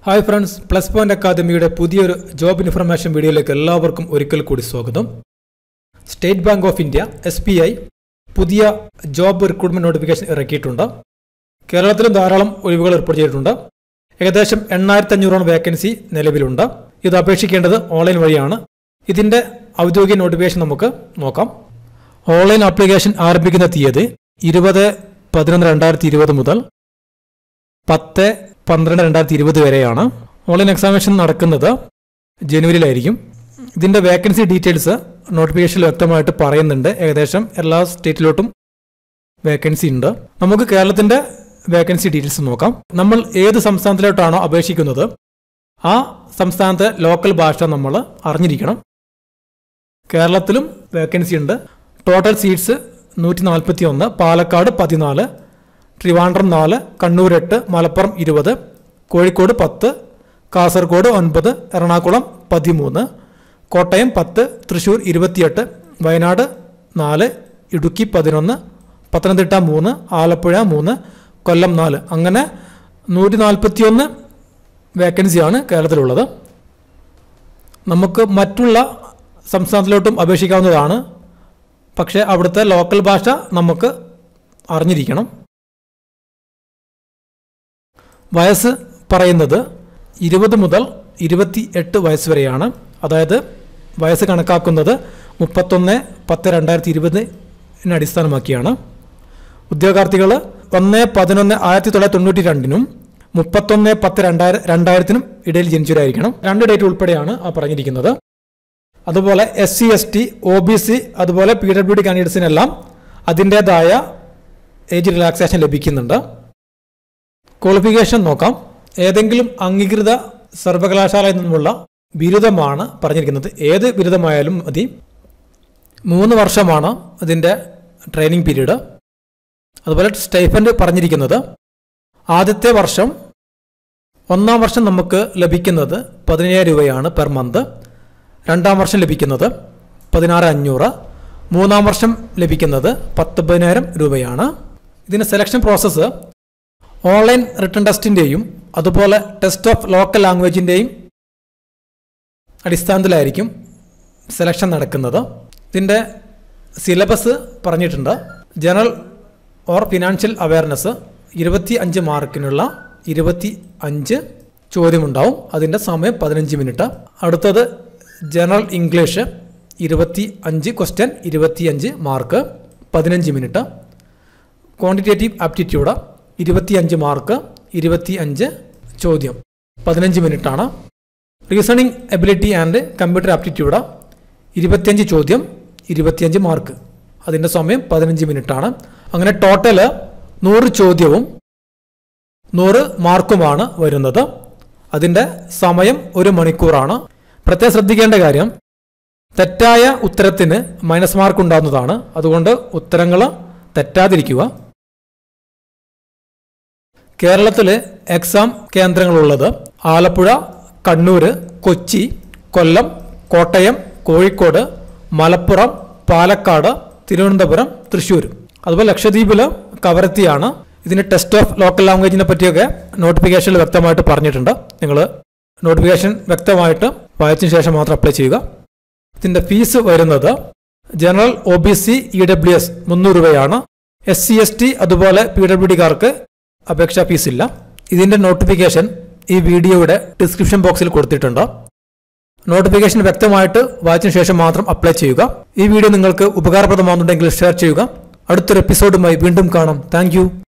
hi friends plus point അക്കാദമിയുടെ പുതിയൊരു job information വീഡിയോയിലേക്ക് എല്ലാവർക്കും ഒരിക്കൽ കൂടി സ്വാഗതം state bank of India S B I പുതിയ ജോബ് റിക്രൂട്ട്മെന്റ് നോട്ടിഫിക്കേഷൻ ഇറക്കിയിട്ടുണ്ട് കേരളത്തിലും ധാരാളം ഒഴിവുകൾ റിപ്പോർട്ട് ചെയ്തിട്ടുണ്ട് ഏകദേശം എണ്ണായിരത്തി അഞ്ഞൂറോളം വേക്കൻസി നിലവിലുണ്ട് ഇത് അപേക്ഷിക്കേണ്ടത് ഓൺലൈൻ വഴിയാണ് ഇതിന്റെ ഔദ്യോഗിക നോട്ടിഫിക്കേഷൻ നമുക്ക് നോക്കാം ഓൺലൈൻ ആപ്ലിക്കേഷൻ ആരംഭിക്കുന്ന തീയതി ഇരുപത് പതിനൊന്ന് രണ്ടായിരത്തി ഇരുപത് മുതൽ പത്ത് പന്ത്രണ്ട് രണ്ടായിരത്തി ഇരുപത് വരെയാണ് ഓൺലൈൻ എക്സാമിനേഷൻ നടക്കുന്നത് ജനുവരിയിലായിരിക്കും ഇതിന്റെ വേക്കൻസി ഡീറ്റെയിൽസ് നോട്ടിഫിക്കേഷനിൽ വ്യക്തമായിട്ട് പറയുന്നുണ്ട് ഏകദേശം എല്ലാ സ്റ്റേറ്റിലോട്ടും വേക്കൻസി ഉണ്ട് നമുക്ക് കേരളത്തിന്റെ വേക്കൻസി ഡീറ്റെയിൽസ് നോക്കാം നമ്മൾ ഏത് സംസ്ഥാനത്തിലോട്ടാണോ അപേക്ഷിക്കുന്നത് ആ സംസ്ഥാനത്തെ ലോക്കൽ ഭാഷ നമ്മൾ അറിഞ്ഞിരിക്കണം കേരളത്തിലും വേക്കൻസി ഉണ്ട് ടോട്ടൽ സീറ്റ്സ് നൂറ്റി നാൽപ്പത്തി ഒന്ന് പാലക്കാട് പതിനാല് ട്രിവാൻഡ്രം നാല് കണ്ണൂർ എട്ട് മലപ്പുറം ഇരുപത് കോഴിക്കോട് പത്ത് കാസർഗോഡ് ഒൻപത് എറണാകുളം പതിമൂന്ന് കോട്ടയം പത്ത് തൃശൂർ ഇരുപത്തിയെട്ട് വയനാട് നാല് ഇടുക്കി പതിനൊന്ന് പത്തനംതിട്ട മൂന്ന് ആലപ്പുഴ മൂന്ന് കൊല്ലം നാല് അങ്ങനെ നൂറ്റി നാൽപ്പത്തിയൊന്ന് വേക്കൻസിയാണ് കേരളത്തിലുള്ളത് നമുക്ക് മറ്റുള്ള സംസ്ഥാനത്തിലോട്ടും അപേക്ഷിക്കാവുന്നതാണ് പക്ഷേ അവിടുത്തെ ലോക്കൽ ഭാഷ നമുക്ക് അറിഞ്ഞിരിക്കണം വയസ്സ് പറയുന്നത് ഇരുപത് മുതൽ ഇരുപത്തി എട്ട് വയസ്സ് വരെയാണ് അതായത് വയസ്സ് കണക്കാക്കുന്നത് മുപ്പത്തൊന്ന് പത്ത് രണ്ടായിരത്തി ഇരുപതിനെ അടിസ്ഥാനമാക്കിയാണ് ഉദ്യോഗാർത്ഥികൾ ഒന്ന് പതിനൊന്ന് ആയിരത്തി തൊള്ളായിരത്തി തൊണ്ണൂറ്റി രണ്ടിനും മുപ്പത്തൊന്ന് പത്ത് രണ്ടായിരം രണ്ടായിരത്തിനും ഇടയിൽ ജനിച്ചവരായിരിക്കണം രണ്ട് ഡേറ്റ് ഉൾപ്പെടെയാണ് ആ പറഞ്ഞിരിക്കുന്നത് അതുപോലെ S C S T O B C അതുപോലെ പി ഡബ്ല്യു ഡി കാൻഡിഡേറ്റ്സിനെല്ലാം അതിൻ്റേതായ ഏജ് റിലാക്സേഷൻ ലഭിക്കുന്നുണ്ട് ക്വാളിഫിക്കേഷൻ നോക്കാം ഏതെങ്കിലും അംഗീകൃത സർവകലാശാലയിൽ നിന്നുമുള്ള ബിരുദമാണ് പറഞ്ഞിരിക്കുന്നത് ഏത് ബിരുദമായാലും മതി മൂന്ന് വർഷമാണ് ഇതിൻ്റെ ട്രെയിനിങ് പീരീഡ് അതുപോലെ സ്റ്റൈഫൻഡ് പറഞ്ഞിരിക്കുന്നത് ആദ്യത്തെ വർഷം ഒന്നാം വർഷം നമുക്ക് ലഭിക്കുന്നത് പതിനയ്യായിരം രൂപയാണ് പെർ മന്ത് രണ്ടാം വർഷം ലഭിക്കുന്നത് പതിനാറ് അഞ്ഞൂറ് മൂന്നാം വർഷം ലഭിക്കുന്നത് പത്തൊമ്പതിനായിരം രൂപയാണ് ഇതിന് സെലക്ഷൻ പ്രോസസ്സ് ഓൺലൈൻ റിട്ടേൺ ടെസ്റ്റിൻ്റെയും അതുപോലെ ടെസ്റ്റ് ഓഫ് ലോക്കൽ ലാംഗ്വേജിൻ്റെയും അടിസ്ഥാനത്തിലായിരിക്കും സെലക്ഷൻ നടക്കുന്നത് ഇതിൻ്റെ സിലബസ് പറഞ്ഞിട്ടുണ്ട് ജനറൽ ഓർ ഫിനാൻഷ്യൽ അവയർനെസ് ഇരുപത്തി അഞ്ച് മാർക്കിനുള്ള ഇരുപത്തി അഞ്ച് ചോദ്യമുണ്ടാവും അതിൻ്റെ സമയം പതിനഞ്ച് മിനിറ്റ് അടുത്തത് ജനറൽ ഇംഗ്ലീഷ് ഇരുപത്തി അഞ്ച് ക്വസ്റ്റ്യൻ ഇരുപത്തിയഞ്ച് മാർക്ക് പതിനഞ്ച് മിനിറ്റ് ക്വാണ്ടിറ്റേറ്റീവ് ആപ്റ്റിറ്റ്യൂഡ് ഇരുപത്തിയഞ്ച് മാർക്ക് ഇരുപത്തി അഞ്ച് ചോദ്യം പതിനഞ്ച് മിനിറ്റാണ് reasoning ability and computer aptitude ഇരുപത്തിയഞ്ച് ചോദ്യം ഇരുപത്തിയഞ്ച് മാർക്ക് അതിൻ്റെ സമയം പതിനഞ്ച് മിനിറ്റാണ് അങ്ങനെ ടോട്ടൽ നൂറ് ചോദ്യവും നൂറ് മാർക്കുമാണ് വരുന്നത് അതിൻ്റെ സമയം ഒരു മണിക്കൂറാണ് പ്രത്യേകം ശ്രദ്ധിക്കേണ്ട കാര്യം തെറ്റായ ഉത്തരത്തിന് മൈനസ് മാർക്ക് ഉണ്ടാകുന്നതാണ് അതുകൊണ്ട് ഉത്തരങ്ങൾ തെറ്റാതിരിക്കുക കേരളത്തിൽ എക്സാം കേന്ദ്രങ്ങളുള്ളത് ആലപ്പുഴ കണ്ണൂർ കൊച്ചി കൊല്ലം കോട്ടയം കോഴിക്കോട് മലപ്പുറം പാലക്കാട് തിരുവനന്തപുരം തൃശ്ശൂർ അതുപോലെ ലക്ഷദ്വീപിൽ കവരത്തിയാണ് ഇതിന് ടെസ്റ്റ് ഓഫ് ലോക്കൽ ലാംഗ്വേജിനെ പറ്റിയൊക്കെ നോട്ടിഫിക്കേഷനിൽ വ്യക്തമായിട്ട് പറഞ്ഞിട്ടുണ്ട് നിങ്ങൾ നോട്ടിഫിക്കേഷൻ വ്യക്തമായിട്ട് വായിച്ചതിന് ശേഷം മാത്രം അപ്ലൈ ചെയ്യുക ഇതിൻ്റെ ഫീസ് വരുന്നത് general O B C E W S മുന്നൂറ് രൂപയാണ് എസ് സി എസ് ടി അതുപോലെ പി ഡബ്ല്യു ഡിക്കാർക്ക് അപേക്ഷാ ഫീസ് ഇല്ല ഇതിൻ്റെ നോട്ടിഫിക്കേഷൻ ഈ വീഡിയോയുടെ ഡിസ്ക്രിപ്ഷൻ ബോക്സിൽ കൊടുത്തിട്ടുണ്ട് നോട്ടിഫിക്കേഷൻ വ്യക്തമായിട്ട് വായിച്ചതിന് ശേഷം മാത്രം അപ്ലൈ ചെയ്യുക ഈ വീഡിയോ നിങ്ങൾക്ക് ഉപകാരപ്രദമാകുന്നുണ്ടെങ്കിൽ ഷെയർ ചെയ്യുക അടുത്തൊരു എപ്പിസോഡുമായി വീണ്ടും കാണാം താങ്ക്